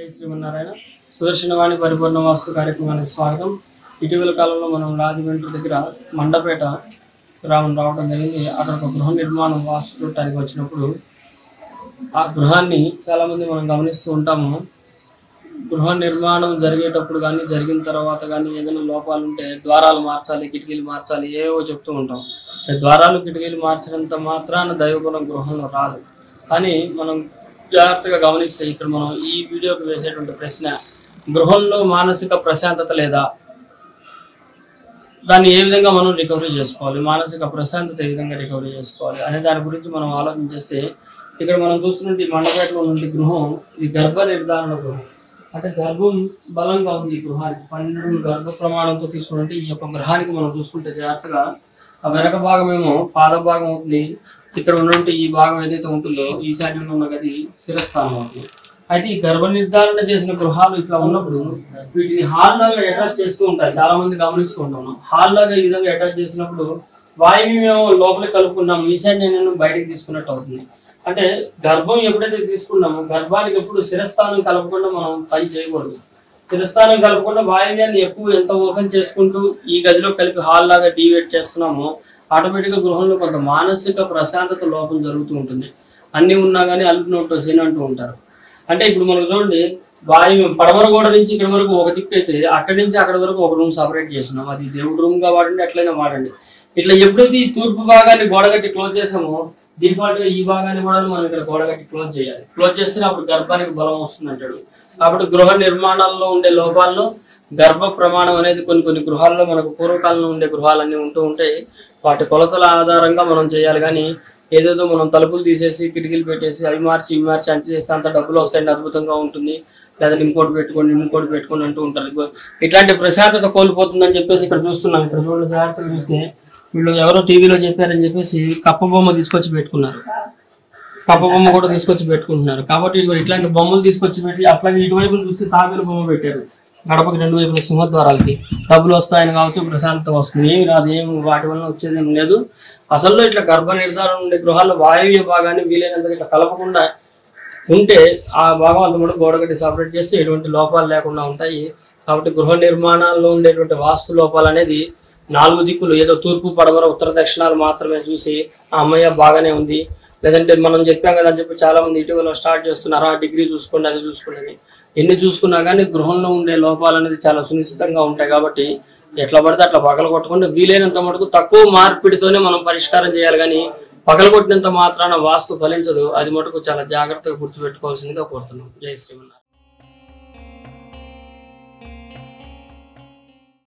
జై శ్రీమన్నారాయణ సుదర్శనవాణి పరిపూర్ణ వాస్తు కార్యక్రమానికి స్వాగతం ఇటీవల కాలంలో మనం రాజమండ్రి దగ్గర మండపేట గ్రామం రావడం జరిగింది అక్కడ ఒక గృహ నిర్మాణం వాస్తు చూడటానికి వచ్చినప్పుడు ఆ గృహాన్ని చాలామంది మనం గమనిస్తూ ఉంటాము గృహ నిర్మాణం జరిగేటప్పుడు కానీ జరిగిన తర్వాత కానీ ఏదైనా లోపాలు ఉంటే ద్వారాలు మార్చాలి కిటికీలు మార్చాలి ఏవో చెప్తూ ఉంటాం ఈ ద్వారాలు కిటికీలు మార్చినంత మాత్రాన దైవగుణం గృహంలో రాదు కానీ మనం జాగ్రత్తగా గమనిస్తే ఇక్కడ మనం ఈ వీడియోకి వేసేటువంటి ప్రశ్న గృహంలో మానసిక ప్రశాంతత లేదా దాన్ని ఏ విధంగా మనం రికవరీ చేసుకోవాలి మానసిక ప్రశాంతత ఏ విధంగా రికవరీ చేసుకోవాలి అనే దాని గురించి మనం ఆలోచన చేస్తే ఇక్కడ మనం చూస్తున్నట్టు ఈ మండపేటలో ఉన్నటువంటి గృహం ఇది గర్భ నిర్ధారణ గృహం అంటే గర్భం బలంగా ఉంది ఈ గృహానికి పన్నెండు గర్భ ప్రమాణంతో తీసుకుంటే ఈ యొక్క గృహానికి మనం చూసుకుంటే జాగ్రత్తగా ఆ వెనక భాగం ఏమో పాద భాగం అవుతుంది ఇక్కడ ఉన్నటువంటి ఈ భాగం ఏదైతే ఉంటుందో ఈశాన్యంలో ఉన్న గది శిరస్థానం అవుతుంది అయితే ఈ గర్భ నిర్ధారణ చేసిన గృహాలు ఇట్లా ఉన్నప్పుడు వీటిని హాల్ లాగా అటాచ్ చేస్తూ ఉంటారు చాలా మంది గమనిస్తూ ఉంటాం హాల్ లాగా ఈ విధంగా అటాచ్ చేసినప్పుడు వాయువు మేము లోపలికి కలుపుకున్నాం ఈశాన్యాన్ని బయటికి తీసుకున్నట్టు అవుతుంది అంటే గర్భం ఎప్పుడైతే తీసుకున్నామో గర్భానికి ఎప్పుడు శిరస్థానం కలపకుండా మనం పని చేయకూడదు శిరస్థానం కలపకుండా వాయువ్యాన్ని ఎక్కువ ఎంత ఓపెన్ చేసుకుంటూ ఈ గదిలో కలిపి హాల్ లాగా డీవేట్ చేస్తున్నామో ఆటోమేటిక్గా గృహంలో కొంత మానసిక ప్రశాంతత లోపం జరుగుతూ ఉంటుంది అన్ని ఉన్నా కానీ అల్పి నోట్లో సీన్ అంటూ ఉంటారు అంటే ఇప్పుడు మనకు చూడండి వాయు పడమర గోడ నుంచి ఇక్కడ వరకు ఒక దిక్కు అయితే అక్కడి నుంచి అక్కడ వరకు ఒక రూమ్ సపరేట్ చేస్తున్నాం అది దేవుడు రూమ్ గా వాడండి ఎట్లయినా వాడండి ఇట్లా ఎప్పుడైతే ఈ తూర్పు భాగాన్ని గోడ కట్టి క్లోజ్ చేసామో డిఫాల్ట్ గా ఈ భాగాన్ని కూడా మనం ఇక్కడ గోడ కట్టి క్లోజ్ చేయాలి క్లోజ్ చేస్తే అప్పుడు గర్భానికి బలం వస్తుంది అంటాడు కాబట్టి గృహ నిర్మాణాల్లో ఉండే లోపాల్లో గర్భ ప్రమాణం అనేది కొన్ని కొన్ని గృహాల్లో మనకు పూర్వకాలంలో ఉండే గృహాలన్నీ ఉంటూ ఉంటాయి వాటి కొలతల ఆధారంగా మనం చేయాలి కానీ ఏదేదో మనం తలుపులు తీసేసి కిటికీలు పెట్టేసి అవి మార్చి ఇవి మార్చి అంచు చేస్తే అంత డబ్బులు వస్తాయండి అద్భుతంగా ఉంటుంది లేదా ఇంకోటి పెట్టుకోండి ఇంకోటి పెట్టుకోండి అంటూ ఉంటారు ఇగో ఇట్లాంటి ప్రశాంతత కోల్పోతుందని చెప్పేసి ఇక్కడ చూస్తున్నాం ఇక్కడ చూడండి జాగ్రత్తగా చూస్తే వీళ్ళు ఎవరో టీవీలో చెప్పారని చెప్పేసి కప్ప బొమ్మ తీసుకొచ్చి పెట్టుకున్నారు కప్ప బొమ్మ కూడా తీసుకొచ్చి పెట్టుకుంటున్నారు కాబట్టి ఇదిగో ఇట్లాంటి బొమ్మలు తీసుకొచ్చి పెట్టి అట్లాగే ఇటువైపు చూస్తే తాబేలు బొమ్మ పెట్టారు గడపకి రెండు వైపుల సింహద్వారాలకి డబ్బులు వస్తాయని కావచ్చు ప్రశాంతత వస్తుంది ఏమి రాదు ఏమి వాటి వల్ల వచ్చేది ఏమి లేదు అసలు ఇట్లా గర్భ నిర్ధారణ ఉండే గృహాల్లో వాయువ్య భాగాన్ని వీలైనంత ఇట్లా కలపకుండా ఉంటే ఆ భాగం అంతా కూడా గోడగట్టి సపరేట్ చేస్తే ఎటువంటి లోపాలు లేకుండా ఉంటాయి కాబట్టి గృహ నిర్మాణాల్లో ఉండేటువంటి వాస్తు లోపాలు అనేది నాలుగు దిక్కులు ఏదో తూర్పు పడమర ఉత్తర దక్షిణాలు మాత్రమే చూసి ఆ అమ్మయ్య బాగానే ఉంది లేదంటే మనం చెప్పాం కదా అని చెప్పి చాలా మంది ఇటీవల స్టార్ట్ చేస్తున్నారు ఆ డిగ్రీ చూసుకోండి అది చూసుకోండి అని. ఎన్ని చూసుకున్నా కానీ గృహంలో ఉండే లోపాలు అనేది చాలా సునిశ్చితంగా ఉంటాయి కాబట్టి ఎట్లా పడితే అట్లా పగల కొట్టకుండా వీలైనంత మటుకు తక్కువ మార్పిడితోనే మనం పరిష్కారం చేయాలి కానీ పగలగొట్టినంత మాత్రాన వాస్తు ఫలించదు అది మటుకు చాలా జాగ్రత్తగా గుర్తుపెట్టుకోవాల్సిందిగా కోరుతున్నాం జై శ్రీమన్నారాయణ